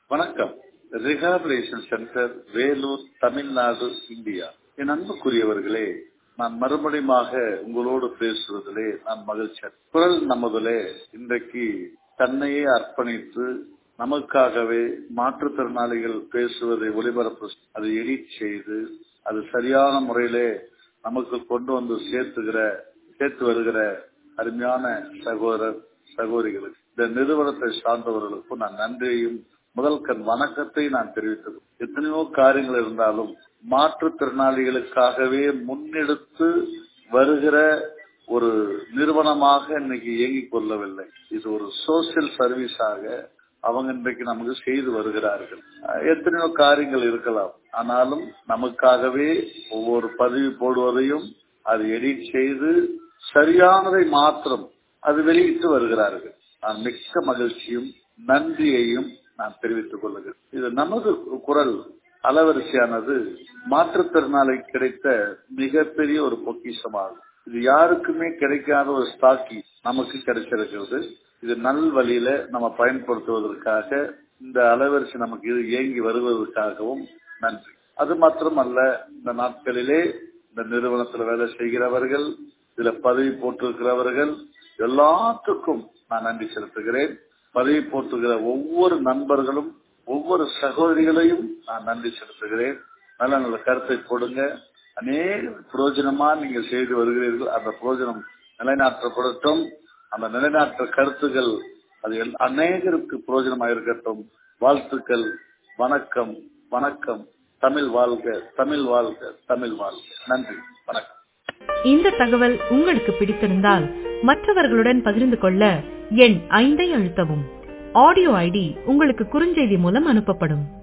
வணக்கம் rehabilitation centre Vellore Tamil Nadu India என் அன்புக்குரியவர்களே நான் மறுபடியுமாக உங்களோடு பேசுவதிலே நான் மகிழ்ச்சி குரல் நமதிலே இன்றைக்கு தன்னையே அர்ப்பணித்து நமக்காகவே மாற்றுத்திறனாளிகள் பேசுவதை ஒளிபரப்பு அதை எடிட் செய்து அது சரியான முறையிலே நமக்கு கொண்டு வந்து சேர்த்துகிற சேர்த்து வருகிற அருமையான சகோதரர் சகோதரிகளுக்கு இந்த நிறுவனத்தை சார்ந்தவர்களுக்கும் நான் நன்றியையும் முதல் கண் வணக்கத்தை நான் தெரிவித்தது எத்தனையோ காரியங்கள் இருந்தாலும் மாற்றுத்திறனாளிகளுக்காகவே முன்னெடுத்து வருகிற ஒரு நிறுவனமாக இன்னைக்கு இயங்கிக் கொள்ளவில்லை இது ஒரு சோசியல் சர்வீஸாக அவங்க இன்றைக்கு நமக்கு செய்து வருகிறார்கள் எத்தனையோ காரியங்கள் இருக்கலாம் ஆனாலும் நமக்காகவே ஒவ்வொரு பதிவு போடுவதையும் அது எடிட் செய்து சரியானதை மாத்திரம் அது வெளியிட்டு வருகிறார்கள் நான் மிக்க மகிழ்ச்சியும் நன்றியையும் நான் தெரிவித்துக் கொள்ளுகிறேன் இது நமது குரல் அலவரிசையானது மாற்றுத்திறனாளி கிடைத்த மிகப்பெரிய ஒரு பொக்கிஷமாகும் இது யாருக்குமே கிடைக்காத ஒரு ஸ்டாக்கி நமக்கு கிடைச்சிருக்கிறது இது நல் வழியில நம்ம பயன்படுத்துவதற்காக இந்த அலைவரிசை நமக்கு இது இயங்கி வருவதற்காகவும் நன்றி அது மாத்திரமல்ல இந்த நாட்களிலே இந்த நிறுவனத்தில் வேலை செய்கிறவர்கள் இதுல பதவி போட்டிருக்கிறவர்கள் எல்லாத்துக்கும் நான் நன்றி செலுத்துகிறேன் பதவி போட்டுகிற ஒவ்வொரு நண்பர்களும் ஒவ்வொரு சகோதரிகளையும் நான் நன்றி செலுத்துகிறேன் நல்ல நல்ல கருத்தை கொடுங்க அநேக பிரயோஜனமா நீங்கள் செய்து வருகிறீர்கள் அந்த பிரயோஜனம் நிலைநாட்டப்படட்டும் அந்த நிலைநாட்ட கருத்துகள் அது அநேகருக்கு பிரயோஜனமாக இருக்கட்டும் வாழ்த்துக்கள் வணக்கம் வணக்கம் தமிழ் வாழ்க தமிழ் வாழ்க தமிழ் வாழ்க நன்றி வணக்கம் இந்த தகவல் உங்களுக்கு பிடித்திருந்தால் மற்றவர்களுடன் பகிர்ந்து கொள்ள எண் ஐந்தை அழுத்தவும் ஆடியோ ஐடி உங்களுக்கு குறுஞ்செய்தி மூலம் அனுப்பப்படும்